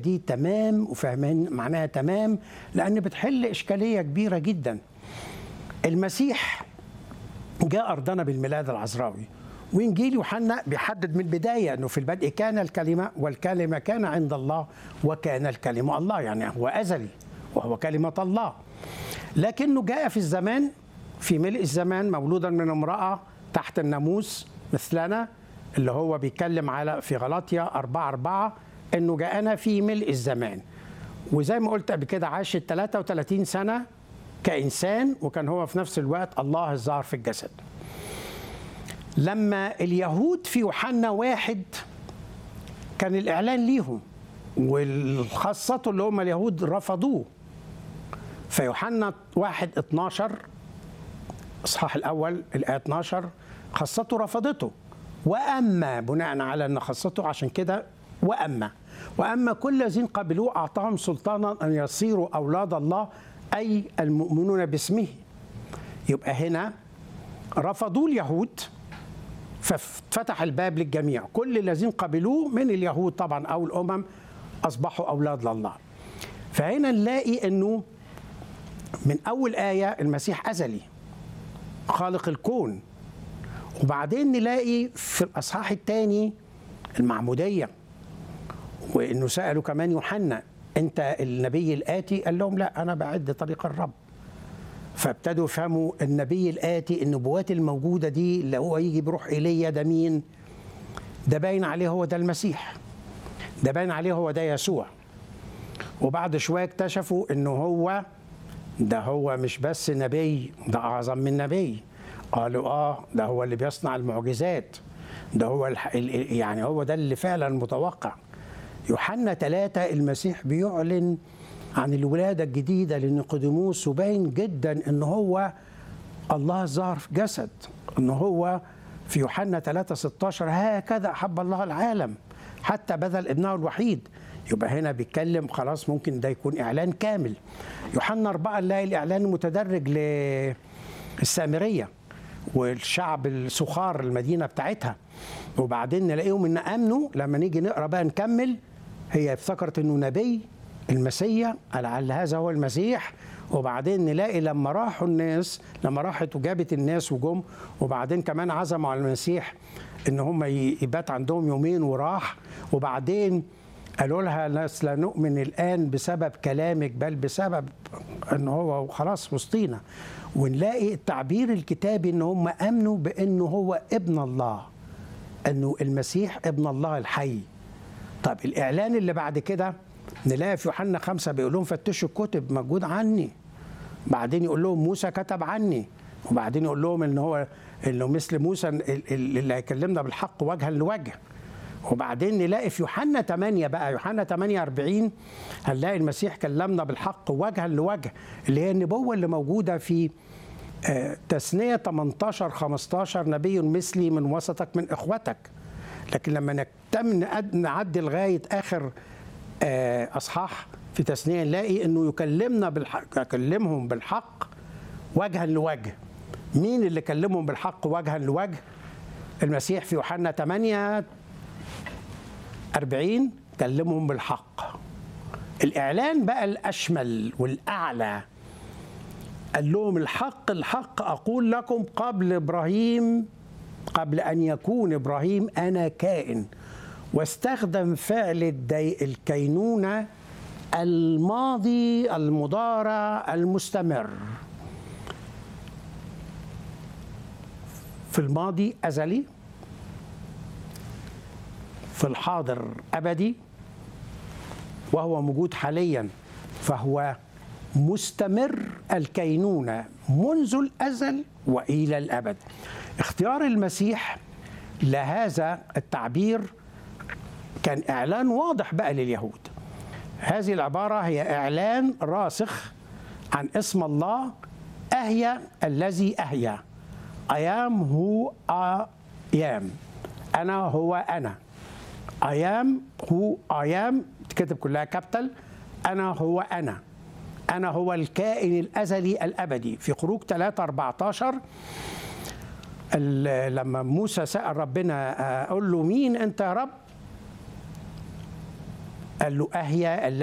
دي تمام وفاهمين معناها تمام لأن بتحل إشكالية كبيرة جدا المسيح جاء أرضنا بالميلاد العذراوي وإنجيل يوحنا بيحدد من البداية أنه في البدء كان الكلمة والكلمة كان عند الله وكان الكلمة الله يعني هو أزلي وهو كلمة الله لكنه جاء في الزمان في ملء الزمان مولودا من امرأة تحت الناموس مثلنا اللي هو بيتكلم على في غلاطيا 4 4 انه جاءنا في ملء الزمان وزي ما قلت قبل كده عاش 33 سنة كإنسان وكان هو في نفس الوقت الله الظاهر في الجسد لما اليهود في يوحنا واحد كان الإعلان ليهم والخاصة اللي هم اليهود رفضوه فيوحنا واحد 12 اصحاح الاول الايه 12 خاصته رفضته واما بناء على ان خاصته عشان كده واما واما كل الذين قبلوه اعطاهم سلطانا ان يصيروا اولاد الله اي المؤمنون باسمه يبقى هنا رفضوا اليهود ففتح الباب للجميع كل الذين قبلوه من اليهود طبعا او الامم اصبحوا اولاد لله فهنا نلاقي انه من اول ايه المسيح ازلي خالق الكون وبعدين نلاقي في الاصحاح الثاني المعموديه وانه سالوا كمان يوحنا انت النبي الاتي قال لهم لا انا بعد طريق الرب فابتدوا يفهموا النبي الاتي النبوات الموجوده دي اللي هو يجي بروح ايليا ده مين ده باين عليه هو ده المسيح ده باين عليه هو ده يسوع وبعد شويه اكتشفوا انه هو ده هو مش بس نبي ده اعظم من نبي قالوا اه ده هو اللي بيصنع المعجزات ده هو الح... يعني هو ده اللي فعلا متوقع يوحنا ثلاثة المسيح بيعلن عن الولادة الجديدة لنيقوديموس وباين جدا ان هو الله ظهر في جسد ان هو في يوحنا 3 16 هكذا احب الله العالم حتى بذل ابنه الوحيد يبقى هنا بيتكلم خلاص ممكن ده يكون اعلان كامل يوحنا أربعة نلاقي الاعلان المتدرج للسامريه والشعب السخار المدينه بتاعتها وبعدين نلاقيهم ان امنوا لما نيجي نقرا بقى نكمل هي افتكرت انه نبي المسيا لعل هذا هو المسيح وبعدين نلاقي لما راحوا الناس لما راحت وجابت الناس وجم وبعدين كمان عزموا على المسيح ان هم يبات عندهم يومين وراح وبعدين قالوا لها ناس لا نؤمن الان بسبب كلامك بل بسبب ان هو خلاص وسطينا ونلاقي التعبير الكتابي ان هم امنوا بانه هو ابن الله انه المسيح ابن الله الحي طب الاعلان اللي بعد كده نلاقي في يوحنا خمسة بيقول لهم فتشوا الكتب موجود عني بعدين يقول لهم موسى كتب عني وبعدين يقول لهم ان هو انه مثل موسى اللي هيكلمنا بالحق وجها لوجه وبعدين نلاقي في يوحنا 8 بقى يوحنا 8 40 هنلاقي المسيح كلمنا بالحق وجها لوجه اللي هي النبوه اللي موجوده في تثنيه 18 15 نبي مثلي من وسطك من اخوتك لكن لما نكتم نعدي لغايه اخر اصحاح في تثنيه نلاقي انه يكلمنا بالحق يكلمهم بالحق وجها لوجه مين اللي كلمهم بالحق وجها لوجه المسيح في يوحنا 8 40 كلمهم بالحق الإعلان بقى الأشمل والأعلى قال لهم الحق الحق أقول لكم قبل إبراهيم قبل أن يكون إبراهيم أنا كائن واستخدم فعل الدي الكينونة الماضي المضارع المستمر في الماضي أزلي في الحاضر ابدي وهو موجود حاليا فهو مستمر الكينونه منذ الازل والى الابد اختيار المسيح لهذا التعبير كان اعلان واضح بقى لليهود هذه العباره هي اعلان راسخ عن اسم الله اهيا الذي اهيا ايام هو ايام انا هو انا ايام هو ايام تكتب كلها كابيتال انا هو انا انا هو الكائن الازلي الابدي في خروج 3 14 لما موسى سال ربنا اقول له مين انت يا رب قال له أهيا